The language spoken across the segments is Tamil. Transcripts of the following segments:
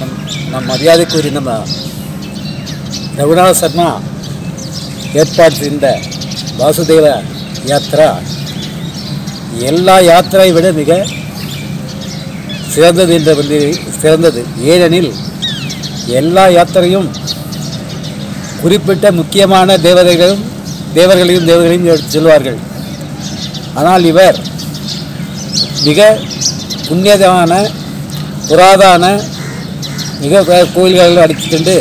நம் நம் மரியாதைக்குரிய நம்ம ரகுநாத சர்மா ஏற்பாடு செய்த வாசுதேவ யாத்ரா எல்லா யாத்திரையை விட மிக சிறந்தது என்ற வந்து சிறந்தது ஏனெனில் எல்லா யாத்திரையும் குறிப்பிட்ட முக்கியமான தேவதைகளும் தேவர்களையும் தேவர்களையும் எடுத்து செல்வார்கள் ஆனால் இவர் மிக புண்ணியமான புராதான மிக ப- கோயில்களில் அடித்து சென்று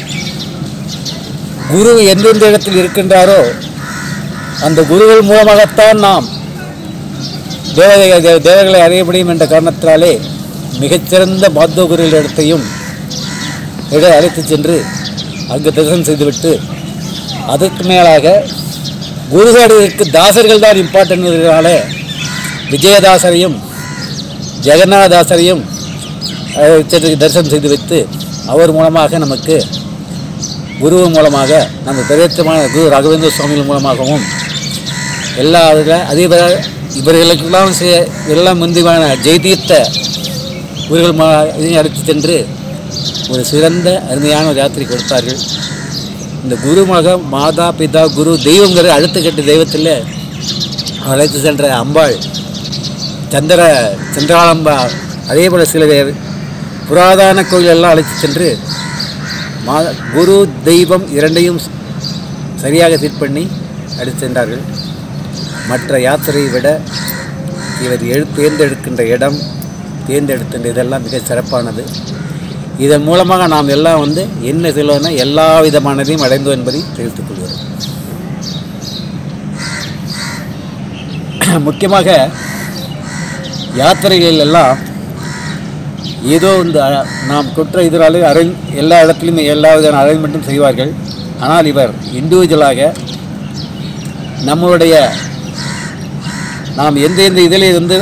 குரு எந்தெந்த இடத்தில் இருக்கின்றாரோ அந்த குருகள் மூலமாகத்தான் நாம் தேவதை தே- தேவர்களை அறிய முடியும் என்ற காரணத்தினாலே மிகச்சிறந்த பாத்தோ குருகள் இடத்தையும் இட அழைத்து சென்று அங்கு தரிசனம் செய்துவிட்டு அதற்கு மேலாக குருகளுக்கு தாசர்கள் தான் இம்பார்ட்டன்ட்னால விஜயதாசரையும் ஜெகநாதாசரையும் அஹ், சென்று தரிசனம் செய்து வைத்து அவர் மூலமாக நமக்கு குரு மூலமாக நம்ம பிரேத்தமான குரு ராகவேந்திர சுவாமிகள் மூலமாகவும் எல்லா அதில் அதே போல இவர்களுக்கெல்லாம் செ- எல்லாம் முந்திவான ஜெய்தீர்த்த குருகள் மா இதையும் அழைத்து சென்று ஒரு சிறந்த அருமையான ஒரு யாத்திரை கொடுத்தார்கள் இந்த குரு மக மாதா பிதா குரு தெய்வங்கிற அடுத்த கட்டு தெய்வத்தில் அழைத்து சென்ற அம்பாள் சந்திர சந்திராலம்பா அதே போல் சில பேர் புராதன கோயில் எல்லாம் அழைத்து சென்று மா குரு தெய்வம் இரண்டையும் சரியாக சீட் பண்ணி அழைத்து சென்றார்கள் மற்ற யாத்திரையை விட இவர் எழு தேர்ந்தெடுக்கின்ற இடம் தேர்ந்தெடுக்கின்ற இதெல்லாம் மிக சிறப்பானது இதன் மூலமாக நாம் எல்லாம் வந்து என்ன சொல்லுவோம்னா எல்லா விதமானதையும் அடைந்தோம் என்பதை தெரிவித்துக் கொள்கிறோம் முக்கியமாக யாத்திரைகளில் எல்லாம் ஏதோ இந்த அ- நாம் குற்ற இதனாலே அரேஞ்ச் எல்லா இடத்துலையும் எல்லா விதமான அரேஞ்ச்மெண்ட்டும் செய்வார்கள் ஆனால் இவர் இண்டிவிஜுவலாக நம்மளுடைய நாம் எந்த எந்த இதிலே வந்து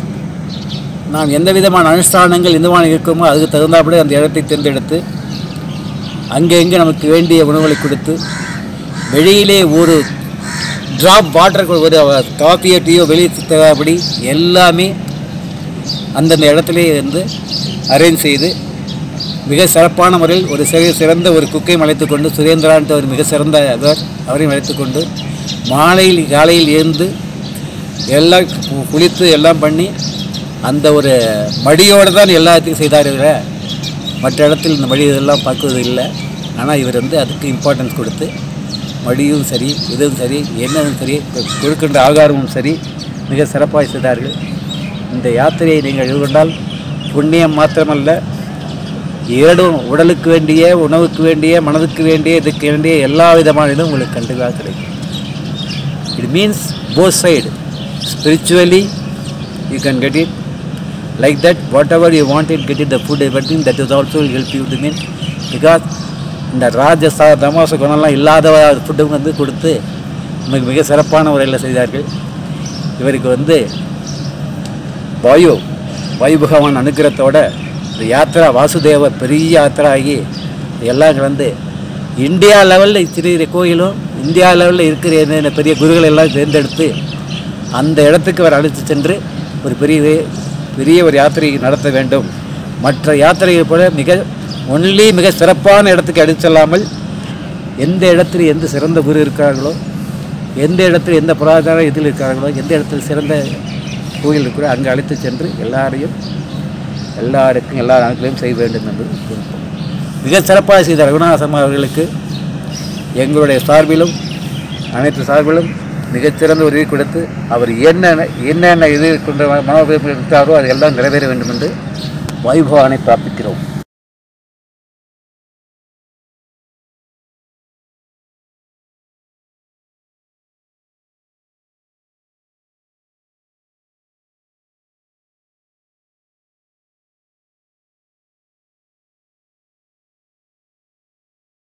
நாம் எந்த விதமான அனுஷ்டானங்கள் எந்த மாதிரி இருக்கோமோ அதுக்கு தகுந்தாப்படி அந்த இடத்தை தேர்ந்தெடுத்து அங்கே எங்கே நமக்கு வேண்டிய உணவுகளை கொடுத்து வெளியிலே ஒரு ட்ராப் வாட்டர் ஒரு காஃபியோ டீயோ வெளியே தேவைப்படி எல்லாமே அந்தந்த இடத்திலே வந்து அரேஞ்ச் செய்து மிக சிறப்பான முறையில் ஒரு சிற சிறந்த ஒரு குக்கையும் அழைத்து கொண்டு சுரேந்திரான்ட்டு ஒரு மிக சிறந்த அவர் அவரையும் அழைத்து கொண்டு மாலையில் காலையில் எழுந்து எல்லாம் கு- குளித்து எல்லாம் பண்ணி அந்த ஒரு மடியோடு தான் எல்லாத்தையும் செய்தார் இவர மற்ற இடத்தில் இந்த மடி இதெல்லாம் பார்க்குவது இல்லை ஆனால் இவர் வந்து அதுக்கு இம்பார்ட்டன்ஸ் கொடுத்து மடியும் சரி இதுவும் சரி என்னதும் சரி கொ- கொடுக்கின்ற ஆகாரமும் சரி மிக சிறப்பாக செய்தார்கள் இந்த யாத்திரையை நீங்கள் எதிர்கொண்டால் புண்ணியம் மாத்திரமல்ல இரண்டும் உடலுக்கு வேண்டிய உணவுக்கு வேண்டிய மனதுக்கு வேண்டிய இதுக்கு வேண்டிய எல்லா விதமான இதுவும் உங்களுக்கு கண்டிப்பாக கிடைக்கும் it means both side spiritually you can get it like that whatever you want it get it the food everything that is also will help you to mean because இந்த ராஜசா தமாச குணம்லாம் இல்லாத ஃபுட்டு வந்து கொடுத்து நமக்கு மிக சிறப்பான முறையில் செய்தார்கள் இவருக்கு வந்து வாயு வாயு பகவான் அனுகிரகத்தோட இந்த யாத்திரா வாசுதேவ பெரிய யாத்திரா ஆகி எல்லாம் வந்து இந்தியா லெவலில் சிறிய கோயிலும் இந்தியா லெவலில் இருக்கிற என்னென்ன பெரிய குருகள் எல்லாம் தேர்ந்தெடுத்து அந்த இடத்துக்கு அவர் அழைத்து சென்று ஒரு பெரிய பெரிய ஒரு யாத்திரை நடத்த வேண்டும் மற்ற யாத்திரையை போல மிக ஒன்லி மிக சிறப்பான இடத்துக்கு அழைத்து செல்லாமல் எந்த இடத்துல எந்த சிறந்த குரு இருக்கிறார்களோ எந்த இடத்துல எந்த புராதன இதில் இருக்கிறார்களோ எந்த இடத்துல சிறந்த கோயில் இருக்கிறோ அங்கே அழைத்து சென்று எல்லாரையும் எல்லாருக்கும் எல்லா நாட்களையும் செய்ய வேண்டும் என்பது விருப்பம் மிக சிறப்பாக செய்த ரகுநாத சர்மா அவர்களுக்கு எங்களுடைய சார்பிலும் அனைத்து சார்பிலும் மிகச்சிறந்த ஒரு இது கொடுத்து அவர் என்னென்ன என்னென்ன இது கொண்ட மனோபயம் இருக்கிறாரோ அது எல்லாம் நிறைவேற வேண்டும் என்று வைபவானை பிரார்த்திக்கிறோம்